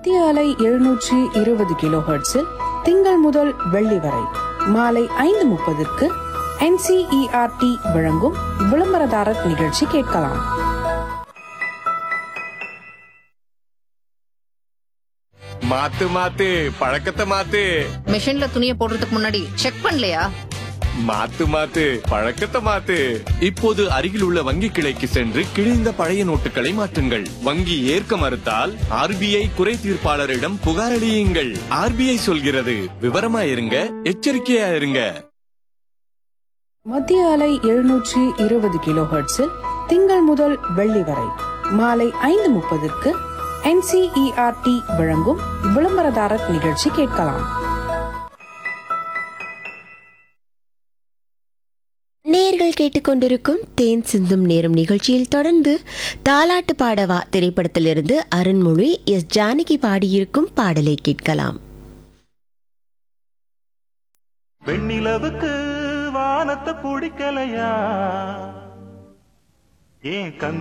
மத்திய அலை எழுநூற்றி இருபது கிலோ ஹெர்ட்ஸில் திங்கள் முதல் வெள்ளி வரை மாலை ஐந்து முப்பதுக்கு என்சிஇஆர்டி வழங்கும் விளம்பரதாரர் நிகழ்ச்சி கேட்கலாம் மாத்து மாத்து பழக்கத்தை மாத்து மிஷின்ல துணியை போடுறதுக்கு முன்னாடி செக் பண்ணலையா மாத்து மாத்து பழக்கத்தை மாத்து இப்போது அருகில் உள்ள வங்கி கிளைக்கு சென்று கிழிந்த பழைய நோட்டுகளை மாற்றுங்கள் வங்கி ஏற்க மறுத்தால் ஆர்பிஐ குறை தீர்ப்பாளரிடம் புகாரளியுங்கள் ஆர்பிஐ சொல்கிறது விவரமா இருங்க எச்சரிக்கையா இருங்க மத்திய அலை எழுநூற்றி இருபது கிலோ ஹெர்ட்ஸில் திங்கள் முதல் வெள்ளி வரை மாலை ஐந்து முப்பதுக்கு என்சிஇஆர்டி வழங்கும் விளம்பரதாரர் நிகழ்ச்சி கேட்கலாம் நேர்கள் கேட்டுக்கொண்டிருக்கும் தேன் சிந்தும் நேரம் நிகழ்ச்சியில் தொடர்ந்து தாலாட்டு பாடவா திரைப்படத்திலிருந்து அருண்மொழி எஸ் ஜானகி பாடியிருக்கும் பாடலை கேட்கலாம் வெண்ணிலவுக்கு வானத்தை பிடிக்கலையா ஏன் கண்